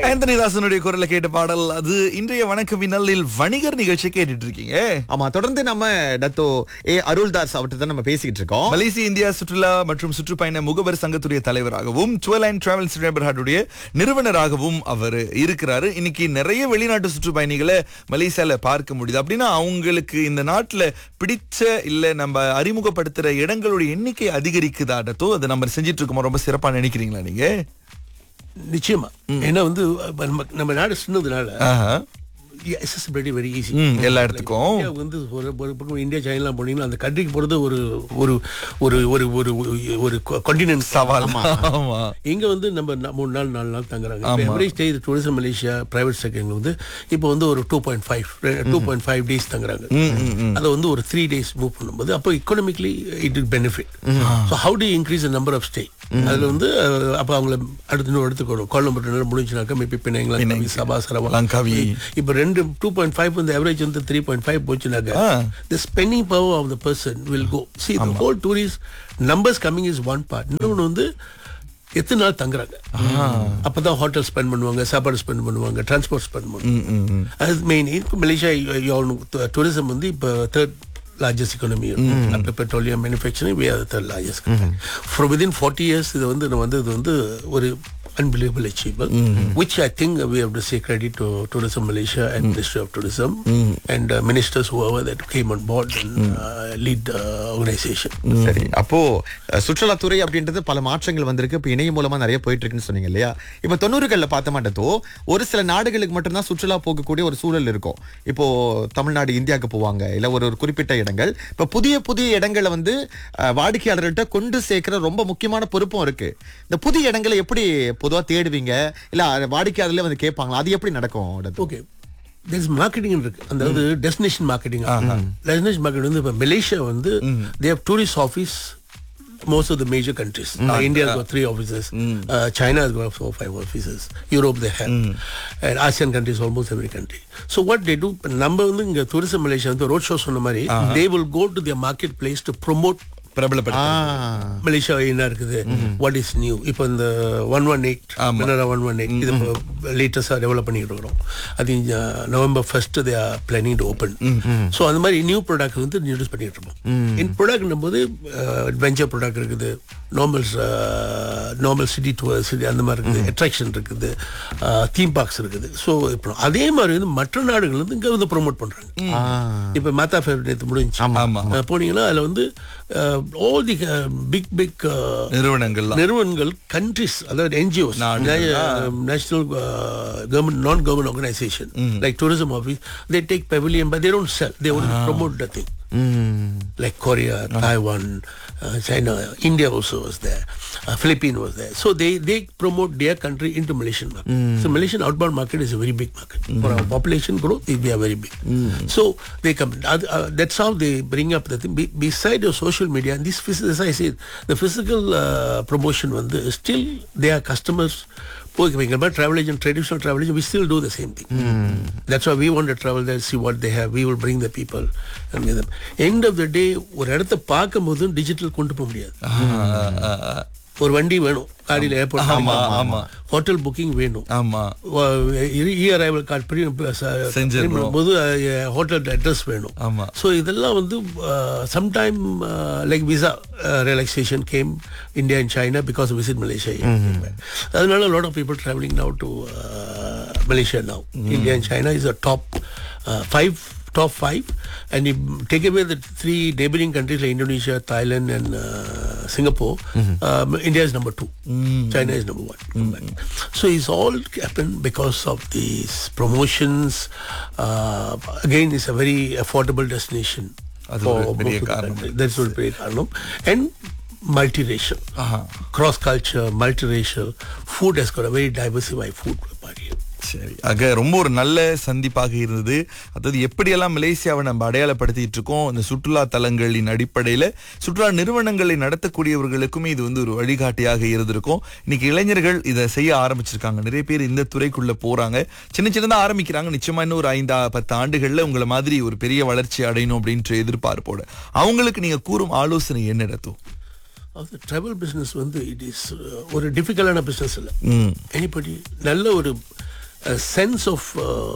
Anthony தாசனுடைய குரலை கேட்ட பாடல் அது இன்றைய வணக்க வினலில் வணிகர் நிகழ்ச்சி கேட்டுட்டு இருக்கீங்க ஆமா தொடர்ந்து நம்ம டத்தோ ஏ அருள்தாஸ் அவர்கிட்ட தான் நம்ம பேசிக்கிட்டு இருக்கோம் மலேசிய இந்தியா சுற்றுலா மற்றும் சுற்றுப்பயண முகவர் சங்கத்துடைய தலைவராகவும் டுவெல் அண்ட் டிராவல்ஸ் நெபர்ஹாட்டுடைய நிறுவனராகவும் அவர் இருக்கிறாரு இன்னைக்கு நிறைய வெளிநாட்டு சுற்றுப்பயணிகளை மலேசியால பார்க்க முடியுது அப்படின்னா அவங்களுக்கு இந்த நாட்டுல பிடிச்ச இல்ல நம்ம அறிமுகப்படுத்துற இடங்களுடைய எண்ணிக்கை அதிகரிக்குதா டத்தோ அதை நம்ம செஞ்சிட்டு இருக்கோம் ரொம்ப சிறப்பா நினைக்கிறீங்களா நீங்க நிச்சயமா ஏன்னா வந்து நம்ம நம்ம நாடு சின்னதுனால ஆஹா. accessibility வெரி ஈஸி ம், எல்லா இடத்துக்கும் வந்து ஒரு ஒரு பக்கம் இந்தியா சைனா போனீங்கன்னா அந்த கண்ட்ரிக்கு போறது ஒரு ஒரு ஒரு ஒரு ஒரு ஒரு கான்டினென்ட் சவால் ஆமா இங்க வந்து நம்ம ந- மூணு நாள் நாலு நாள் தங்குறாங்க average stay tourism Malaysia private second வந்து இப்போ வந்து ஒரு two point five two point five days தங்குறாங்க அதை வந்து ஒரு த்ரீ டேஸ் மூவ் பண்ணும்போது அப்போ economically it'll benefit so how to increase number of stay அதுல வந்து அஹ், அப்போ அவங்கள அடுத்த இன்னொரு இடத்துக்கு வரும் கோலம்பூர் நல்லா முடிஞ்சுனாக்கா மேபி பிணைங்களா பிணைங்க. Sabah Sarawak Langkawi. இப்போ ரெண்டு டூ பாயிண்ட் ஃபைவ் வந்து அவரேஜ் வந்து த்ரீ பாயிண்ட் ஃபைவ் போச்சுனாக்கா ஆ. the spending power of the person will go. See, the whole tourist numbers coming is one part. இன்னொன்று வந்து எத்தனை நாள் தங்குறாங்க அப்பதான் ஹோட்டல் ஸ்பெண்ட் பண்ணுவாங்க சாப்பாடு ஸ்பெண்ட் பண்ணுவாங்க டிரான்ஸ்போர்ட் ஸ்பெண்ட் பண்ணுவாங்க அது மெயின் இப்போ மலேசியா டூரிசம் வந்து இப்போ third largest economy after petroleum manufacturing we are the third largest country. for within 40 years இது வந்து நம்ம வந்து இது வந்து ஒரு unbelievable achievement which I think we have to say credit to Tourism Malaysia and Ministry of Tourism and uh, ministers whoever that came on board and uh, lead the organization. சரி அப்போ அஹ், சுற்றுலாத்துறை அப்படின்றது பல மாற்றங்கள் வந்திருக்கு இப்ப இணையம் மூலமா நிறைய போயிட்டு இருக்குன்னு சொன்னீங்க இல்லையா இப்ப தொண்ணூறுகள்ல பார்த்த மாட்டதோ ஒரு சில நாடுகளுக்கு மட்டும்தான் சுற்றுலா போகக்கூடிய ஒரு சூழல் இருக்கும் இப்போ தமிழ்நாடு இந்தியாவுக்கு போவாங்க இல்ல ஒரு ஒரு குறிப்பிட்ட இடங்கள் இப்ப புதிய புதிய இடங்களை வந்து அஹ், வாடிக்கையாளர்கள்ட்ட கொண்டு சேர்க்கிற ரொம்ப முக்கியமான பொறுப்பும் இருக்கு இந்த புதிய இடங்களை எப்படி பொதுவா தேடுவீங்க இல்ல அஹ், வாடிக்கையாளர்களே வந்து கேட்பாங்களா அது எப்படி நடக்கும் டத்து? ஓகே there's marketing இருக்கு அதாவது டெஸ்டினேஷன் மார்க்கெட்டிங் டெஸ்டினேஷன் மார்க்கெட் வந்து இப்போ மலேசியா வந்து they have tourist office most of the major countries uh, India has got three offices uh, China has got four or five offices Europe they have and ASEAN countries almost every country so what they do நம்ம வந்து இங்க tourism Malaysia வந்து road show சொன்ன மாதிரி they will go to their marketplace to promote பிரபலப்படுத்த ஆ Malaysia என்ன இருக்குது what is new இப்போ இந்த ஒன் ஒன் எயிட் மினரா ஒன் ஒன் எயிட் இது லேட்டஸ்டாக டெவலப் பண்ணிட்டு இருக்கிறோம் அது November first they are planning to open so அந்த மாதிரி நியூ ப்ராடக்ட் வந்து இன்ட்ரடியூஸ் பண்ணிட்டு இருப்போம் இன் ப்ராடக்ட்னும் போது அட்வென்ச்சர் ப்ராடக்ட் இருக்குது normal normal city tour city அந்த மாதிரி இருக்குது அட்ராக்ஷன் இருக்குது தீம் பார்க்ஸ் இருக்குது ஸோ இப்போ அதே மாதிரி வந்து மற்ற நாடுகள் வந்து இங்கே வந்து ப்ரோமோட் பண்ணுறாங்க இப்போ மாத்தா ஃபேவரட் நேற்று முடிஞ்சு ஆமா அஹ் போனீங்கன்னா அதில் வந்து ஆல் தி பிக் பிக் நிறுவனங்கள்லாம் நிறுவனங்கள் கண்ட்ரிஸ் அதாவது NGOs national government non government organisation like tourism office they take pavilion but they don't sell they only promote the thing like Korea, Taiwan, uh, China, India also was there, uh, Philippines was there. So they, they promote their country into Malaysian market. So Malaysian outbound market is a very big market. For our population growth, we are very big. So they come. Uh, uh, that's how they bring up the thing. Be, beside your social media, and this, phys- as I said, the physical uh, promotion one, the, still they are customers. Okay, but travel agent, traditional travel agent, we still do the same thing. That's why we want to travel there, see what they have. We will bring the people and give them. End of the day, ஒரு இடத்த பார்க்கும்போது digital கொண்டு போக முடியாது ஒரு வண்டி வேணும் காடியில் airport ஆமா, ஆமா. ஹோட்டல் புக்கிங் வேணும் ஆமா இ அரைவல் கார்டு செஞ்சிடணும். போது ஹோட்டல் அட்ரஸ் வேணும் ஆமா. ஸோ இதெல்லாம் வந்து sometime like visa relaxation came India and China because visit Malaysia அதனால lot of people travelling now to Malaysia now India and China is a top five top five, and you take away the three neighboring countries like Indonesia, Thailand, and uh, Singapore, um, India is number two. China is number one. Come back. So it's all happened because of these promotions. Uh, again, it's a very affordable destination. அது for ஒரு பெரிய most of the காரணம். country. That's ஒரு பெரிய காரணம் and multiracial cross culture multiracial food has got a very diversified food party சரி ஆக ரொம்ப ஒரு நல்ல சந்திப்பாக இருந்தது அதாவது எப்படியெல்லாம் மலேசியாவை நம்ம அடையாளப்படுத்திட்டு இருக்கோம் இந்த சுற்றுலா தலங்களின் அடிப்படையில சுற்றுலா நிறுவனங்களை நடத்தக்கூடியவர்களுக்குமே இது வந்து ஒரு வழிகாட்டியாக இருந்திருக்கும் இன்னைக்கு இளைஞர்கள் இதை செய்ய ஆரம்பிச்சிருக்காங்க நிறைய பேர் இந்த துறைக்குள்ள போறாங்க சின்ன சின்னதா ஆரம்பிக்கிறாங்க நிச்சயமா இன்னும் ஒரு ஐந்து பத்து ஆண்டுகள்ல உங்களை மாதிரி ஒரு பெரிய வளர்ச்சி அடையணும் அப்படின்ற எதிர்பார்ப்போட அவங்களுக்கு நீங்க கூறும் ஆலோசனை என்ன நடத்தும் அது ட்ராவல் பிஸ்னஸ் வந்து இட் இஸ் ஒரு டிஃபிகல்ட்டான பிஸ்னஸ் இல்லை ம் எனிபடி நல்ல ஒரு சென்ஸ் ஆஃப்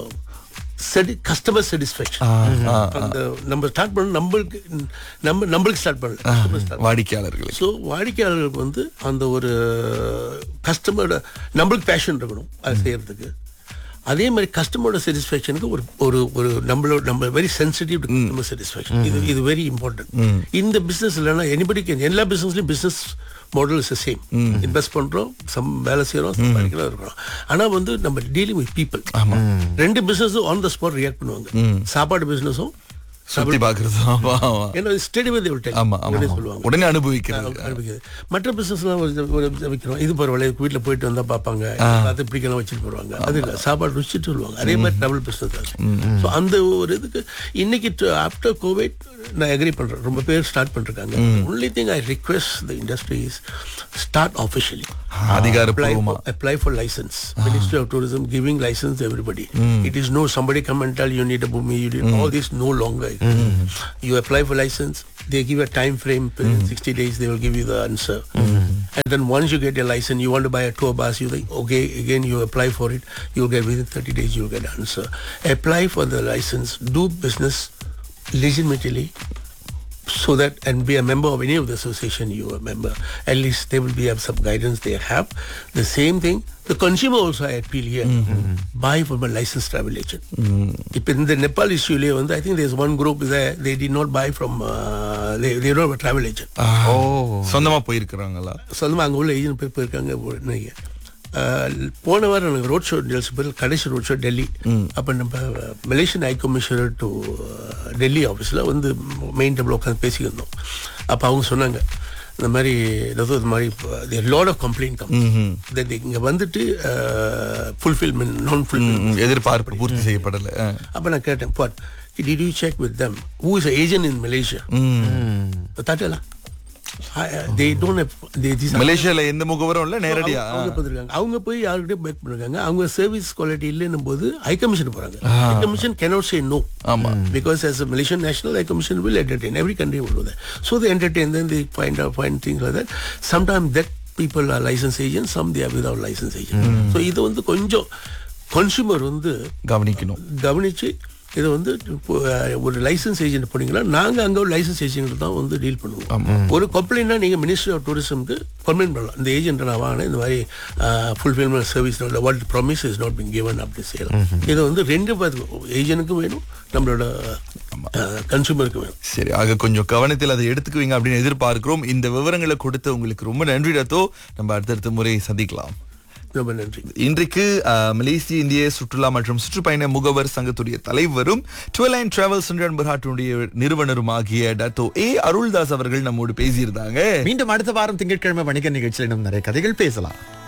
கஸ்டமர் சாட்டிஸ்ஃபேக்ஷன் அந்த நம்ம ஸ்டார்ட் பண்ண நம்மளுக்கு நம்ம நம்மளுக்கு ஸ்டார்ட் பண்ணல வாடிக்கையாளர்களுக்கு ஸோ வாடிக்கையாளர்களுக்கு வந்து அந்த ஒரு கஸ்டமரோட நம்மளுக்கு பேஷன் இருக்கணும் அது செய்யறதுக்கு அதே மாதிரி கஸ்டமரோட சாட்டிஸ்ஃபேக்ஷனுக்கு ஒரு ஒரு ஒரு நம்மளோட நம்ம very sensitive to customer satisfaction இது இது வெரி இம்பார்ட்டன்ட் இந்த பிசினஸ் இல்லைன்னா எனிபடி கேன் எல்லா பிசினஸ்லயும் business model is same invest பண்றோம் சம் வேலை செய்யறோம் சம்பாதிக்கலாம் இருக்கிறோம் ஆனா வந்து நம்ம டீலிங் வித் பீப்புள் ரெண்டு பிசினஸும் ஆன் த ஸ்பாட் ரியாக்ட் பண்ணுவாங்க சாப்பாடு பிசினஸும் சுத்தி பாக்குறது ஆமா ஆமா ஏன்னா ஸ்டடி வித் ஆமா ஆமா சொல்லுவாங்க உடனே அனுபவிக்கிறது ஆரம்பிக்குது. மற்ற பிசினஸ்லாம் வைக்கிறோம் இது பரவாயில்ல வீட்டில் போயிட்டு வந்தா பார்ப்பாங்க அது பிடிக்கலாம் வச்சுட்டு போடுவாங்க அது இல்லை சாப்பாடு ருச்சிட்டு சொல்லுவாங்க அதே மாதிரி டபுள் பிசினஸ் தான் ஸோ அந்த ஒரு இதுக்கு இன்னைக்கு ஆஃப்டர் கோவிட் நான் அக்ரி பண்றேன் ரொம்ப பேர் ஸ்டார்ட் பண்ணிருக்காங்க only thing I request the industries start officially apply அதிகாரப்பூர்வமா for, apply for license. Ministry of Tourism giving license to everybody. It is no somebody come and tell you need a boomi, you need all this no longer. You apply for license, they give a time frame, within 60 days they will give you the answer. And then once you get your license, you want to buy a tour bus, you think, okay, again you apply for it, you'll get within 30 days you'll get answer. Apply for the license, do business legitimately so that and be a member of any of the association you are a member at least they will be have some guidance they have the same thing the consumer also I appeal here buy from a licensed travel agent இப்போ இந்த நேபாள் இஷ்யூலேயே வந்து I think there's one group they did not buy from uh, they, they don't have a travel agent ஓ சொந்தமா போயிருக்கிறாங்களா சொந்தமாக அங்கே உள்ள ஏஜென்ட் போய் போயிருக்காங்க இன்னைக்கு அஹ், போன வாரம் எனக்கு ரோட் ஷோ டீல்ஸ் பதில் கடைசி ரோட் ஷோ டெல்லி அப்போ நம்ம Malaysian high commissioner to Delhi ஆஃபீஸில் வந்து மெயின் டேபிள் உட்காந்து பேசியிருந்தோம் அப்போ அவங்க சொன்னாங்க இந்த மாதிரி ஏதோ இது மாதிரி லாட் ஆஃப் கம்ப்ளைண்ட் கம் இங்கே வந்துட்டு ஃபுல்ஃபில்மெண்ட் நான் ஃபுல்ஃபில்மெண்ட் ம், எதிர்பார்ப்பு பூர்த்தி செய்யப்படல ஆ. அப்போ நான் கேட்டேன் what did you check with them who is agent in Malaysia தட்டலாம் தே டோன்ட் தே திஸ் மலேசியால எந்த முகவரும் இல்ல நேரடியா அவங்க அவங்க போயிருக்காங்க அவங்க போய் யாருக்கிட்டே பேக் பண்ணிருக்காங்க அவங்க சர்வீஸ் குவாலிட்டி இல்லைன்னும் போது ஹை கமிஷன் போறாங்க high commission cannot say no ஆமா. because as a Malaysian national high commission will entertain every country will do that so they entertain then they find out find things like that sometimes that people are license agents some they are without license agent so இது வந்து கொஞ்சம் consumer வந்து கவனிக்கணும் கவனிச்சு இதை வந்து இப்போ, அஹ், ஒரு லைசன்ஸ் ஏஜென்ட் போனீங்கன்னா நாங்க அங்க ஒரு லைசன்ஸ் ஏஜென்ட் தான் வந்து டீல் பண்ணுவோம் ஒரு கம்ப்ளைண்ட்னா நீங்க மினிஸ்ட்ரி ஆஃப் டூரிசம்க்கு கம்ப்ளைண்ட் பண்ணலாம் இந்த ஏஜென்ட் நான் வாங்கினேன் இந்த மாதிரி fulfilment service what promise is not been given அப்படி செய்யலாம் இதை வந்து ரெண்டு ஏஜென்ட்டுக்கும் வேணும் நம்மளோட கன்சூமருக்கும் வேணும் சரி ஆக கொஞ்சம் கவனத்தில் அதை எடுத்துக்குவீங்க அப்படின்னு எதிர்பார்க்கிறோம் இந்த விவரங்களை கொடுத்து உங்களுக்கு ரொம்ப நன்றி ரத்தோ நம்ம அடுத்தடுத்த முறை சந்திக்கலாம் ரொம்ப நன்றி இன்றைக்கு அஹ், மலேசிய இந்திய சுற்றுலா மற்றும் சுற்றுப்பயண முகவர் சங்கத்துடைய தலைவரும் டுவெல் அண்ட் டிராவல்ஸ் என்பராட்டுடைய நிறுவனரும் ஆகிய டத்தோ ஏ அருள்தாஸ் அவர்கள் நம்மோடு பேசியிருந்தாங்க மீண்டும் அடுத்த வாரம் திங்கட்கிழமை வணிக நிகழ்ச்சியில் இன்னும் நிறைய கதைகள் பேசலாம்